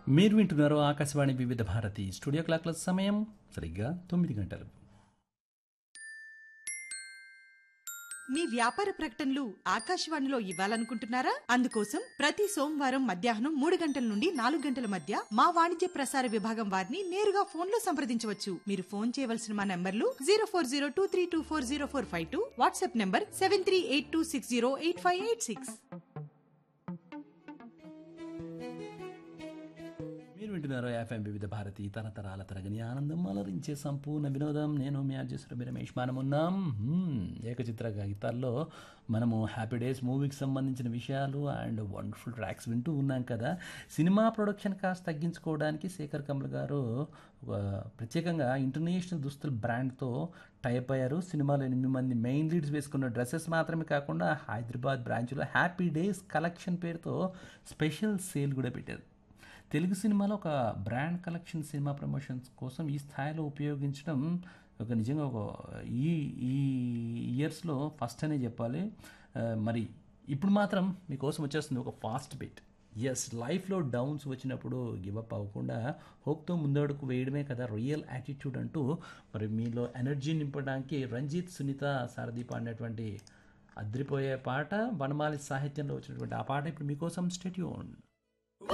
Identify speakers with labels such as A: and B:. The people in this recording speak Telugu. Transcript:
A: మీరు వింటున్నారు ఆకాశవాణి వివిధ భారతి స్టూడియో క్లాక్ల సమయం సరిగ్గా తొమ్మిది గంటలు
B: మీ వ్యాపార ప్రకటనలు ఆకాశవాణిలో ఇవ్వాలనుకుంటున్నారా అందుకోసం ప్రతి సోమవారం మధ్యాహ్నం మూడు గంటల నుండి నాలుగు గంటల మధ్య మా వాణిజ్య ప్రసార విభాగం వారిని నేరుగా ఫోన్ లో సంప్రదించవచ్చు మీరు ఫోన్ చేయవలసిన మా నంబర్లు zero four zero two three two four zero four five two WhatsApp number seven three eight two six zero eight five eight six
A: మీరు వింటున్నారు ఎఫ్ఎం వివిధ భారతి తరతరాల తరగని ఆనందం అలరించే సంపూర్ణ వినోదం నేను మీ అర్జుశ్వర రమేష్ మనం ఉన్నాం హ్మ్, ఏకచిత్ర గీతాల్లో మనము హ్యాపీ డేస్ మూవీకి సంబంధించిన విషయాలు అండ్ వండర్ఫుల్ ట్రాక్స్ వింటూ ఉన్నాం కదా సినిమా ప్రొడక్షన్ కాస్ట్ తగ్గించుకోవడానికి శేఖర్ కమల్ గారు ఒక ప్రత్యేకంగా ఇంటర్నేషనల్ దుస్తుల బ్రాండ్తో టైప్ అయ్యారు సినిమాలో ఎనిమిది మంది మెయిన్ లీడ్స్ వేసుకున్న డ్రెస్సెస్ మాత్రమే కాకుండా హైదరాబాద్ బ్రాంచ్లో హ్యాపీ డేస్ కలెక్షన్ పేరుతో స్పెషల్ సేల్ కూడా పెట్టారు తెలుగు సినిమాలో ఒక బ్రాండ్ కలెక్షన్ సినిమా ప్రమోషన్స్ కోసం ఈ స్థాయిలో ఉపయోగించడం ఒక నిజంగా ఒక ఈ ఈ ఇయర్స్లో ఫస్ట్ అనే చెప్పాలి ఆ, మరి ఇప్పుడు మాత్రం మీకోసం వచ్చేస్తుంది ఒక ఫాస్ట్ బిట్ ఎస్ లైఫ్లో డౌన్స్ వచ్చినప్పుడు గివప్ అవ్వకుండా హోప్తో ముందడుగు వేయడమే కదా రియల్ యాటిట్యూడ్ అంటూ మరి మీలో ఎనర్జీ నింపడానికి రంజిత్ సునీత సారథి పాడినటువంటి అద్రిపోయే పాట వనమాలి సాహిత్యంలో వచ్చినటువంటి ఆ పాట ఇప్పుడు మీకోసం స్టేట్యూన్